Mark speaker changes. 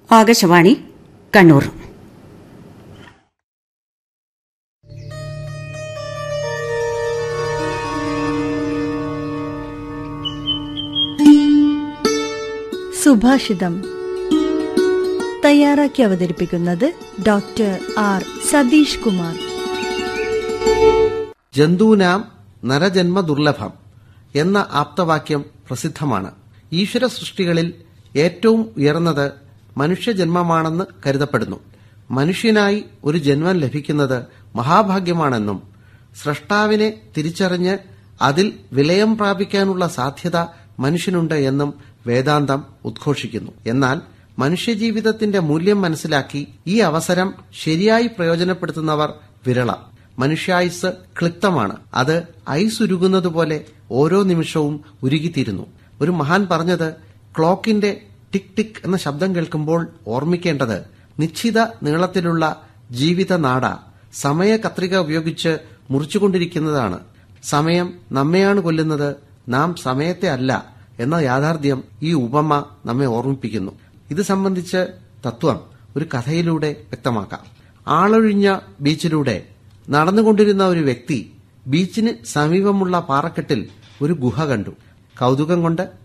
Speaker 1: ആകാശവാണി കണ്ണൂർ
Speaker 2: സുഭാഷിതം തയ്യാറാക്കി അവതരിപ്പിക്കുന്നത് ഡോക്ടർ ആർ സതീഷ് കുമാർ
Speaker 3: ജന്തൂനാം നരജന്മ ദുർലഭം എന്ന ആപ്തവാക്യം പ്രസിദ്ധമാണ് ഈശ്വര സൃഷ്ടികളിൽ ഏറ്റവും ഉയർന്നത് മനുഷ്യജന്മമാണെന്ന് കരുതപ്പെടുന്നു മനുഷ്യനായി ഒരു ജന്മം ലഭിക്കുന്നത് മഹാഭാഗ്യമാണെന്നും സ്രഷ്ടാവിനെ തിരിച്ചറിഞ്ഞ് അതിൽ വിലയം പ്രാപിക്കാനുള്ള സാധ്യത മനുഷ്യനുണ്ട് എന്നും വേദാന്തം ഉദ്ഘോഷിക്കുന്നു എന്നാൽ മനുഷ്യജീവിതത്തിന്റെ മൂല്യം മനസ്സിലാക്കി ഈ അവസരം ശരിയായി പ്രയോജനപ്പെടുത്തുന്നവർ വിരളം മനുഷ്യായുസ് ക്ലിപ്തമാണ് അത് ഐസ് ഉരുകുന്നതുപോലെ ഓരോ നിമിഷവും ഉരുകിത്തീരുന്നു ഒരു മഹാൻ പറഞ്ഞത് ക്ലോക്കിന്റെ ടിക് ടിക് എന്ന ശബ്ദം കേൾക്കുമ്പോൾ ഓർമ്മിക്കേണ്ടത് നിശ്ചിത നീളത്തിലുള്ള ജീവിത നാട സമയ കത്രിക ഉപയോഗിച്ച് മുറിച്ചുകൊണ്ടിരിക്കുന്നതാണ് സമയം നമ്മെയാണ് കൊല്ലുന്നത് നാം സമയത്തെ അല്ല എന്ന യാഥാർത്ഥ്യം ഈ ഉപമ നമ്മെ ഓർമ്മിപ്പിക്കുന്നു ഇത് സംബന്ധിച്ച് തത്വം ഒരു കഥയിലൂടെ വ്യക്തമാക്കാം ആളൊഴിഞ്ഞ ബീച്ചിലൂടെ നടന്നുകൊണ്ടിരുന്ന ഒരു വ്യക്തി ബീച്ചിന് സമീപമുള്ള പാറക്കെട്ടിൽ ഒരു ഗുഹ കണ്ടു കൗതുകം കൊണ്ട്